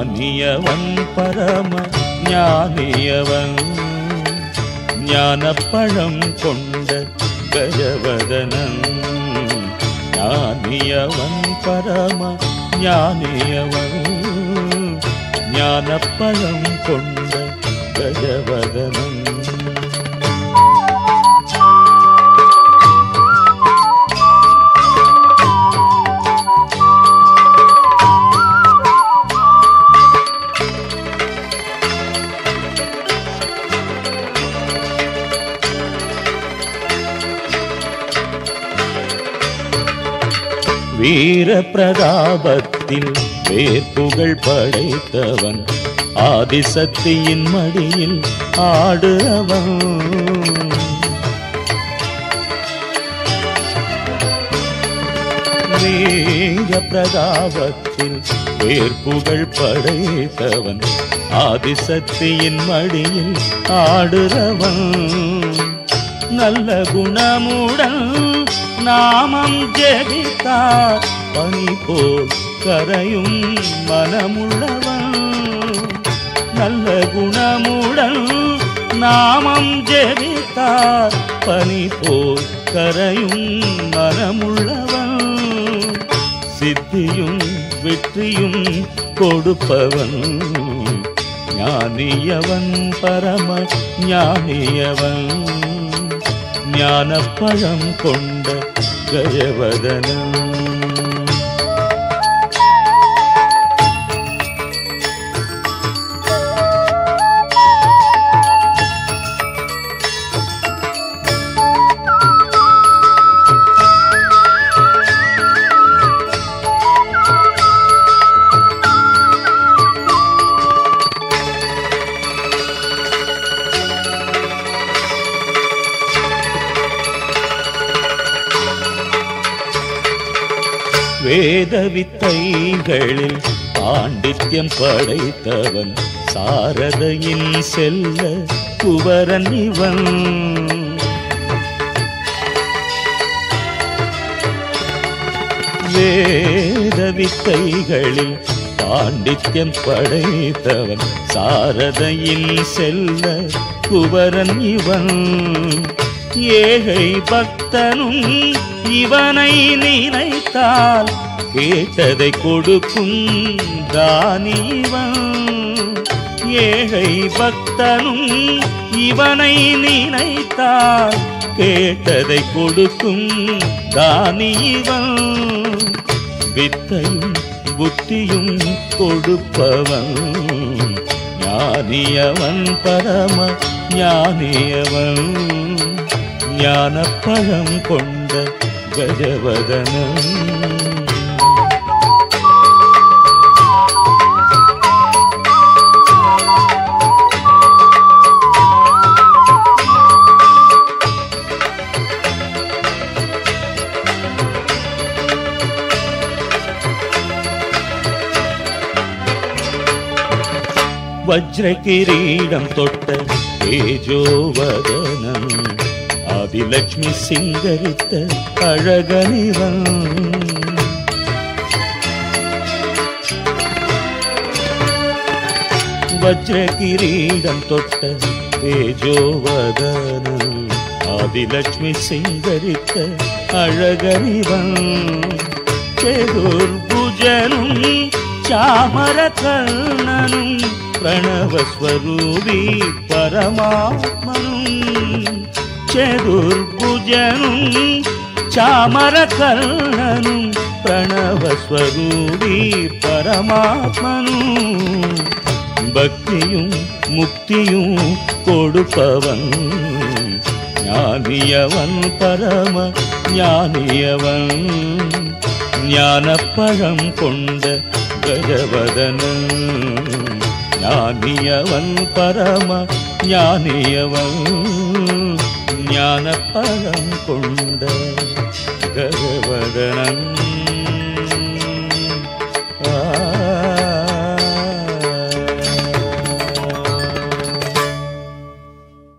ஞானியவன் பரம ஞானியவன் ஞானப்பழம் கொண்ட கஜவதனன் ஞானியவன் பரம ஞானியவன் ஞானப்பழம் கொண்ட கஜவதனன் வீர பிரதாபத்தில் வேற்புகள் படைத்தவன் ஆதிசக்தியின் மடியில் ஆடுறவன் வீர பிரதாபத்தில் வேற்புகள் படைத்தவன் ஆதிசக்தியின் மடியில் ஆடுறவன் நல்ல குணமுடன் நாமம் ஜெபித்தார் பனி போல் கரையும் மனமுள்ளவன் நல்ல குணமுடன் நாமம் ஜெபித்தார் பனி போல் கரையும் மனமுள்ளவன் சித்தியும் வெற்றியும் கொடுப்பவன் ஞானியவன் பரம ஞானியவன் ஞானப்பழம் கொண்ட கயவதனன் வேத வித்தைகளில் பாண்டித்யம் படைத்தவன் சாரதையின் செல்ல குவரன் இவன் வேத வித்தைகளில் பாண்டித்யம் படைத்தவன் சாரதையின் செல்ல குவரன் இவன் ஏழை பக்தனும் இவனை நினைத்தால் கேட்டதை கொடுக்கும் தானிவன் ஏழை பக்தனும் இவனை நினைத்தால் கேட்டதை கொடுக்கும் தானிவன் வித்தையும் புத்தியும் கொடுப்பவன் ஞானியவன் பரம ஞானியவன் ஞானப்பழம் கொண்ட கஜவதனன் வஜ்ர கிரீடம் தொட்ட தேஜோவதனம் ஆதிலட்சுமி சிங்கரித்த அழகனிவன் வஜ்ர கிரீடம் தொட்ட தேஜோவதனம் ஆதிலட்சுமி சிங்கரித்த அழகனிவன் செதுர்புஜனும் சாமர கர்ணனும் பிரணவஸ்வரூபி பரமாத்மனும் செதுர்புஜனும் சாமர கர்ணனும் பிரணவஸ்வரூபி பரமாத்மனும் பக்தியும் முக்தியும் கொடுப்பவன் ஞானியவன் பரம ஞானியவன் ஞானப்பழம் கொண்ட கஜவதனன் ஞானியவன் பரம ஞானியவன் ஞானப்பழம் கொண்ட கஜவதனன்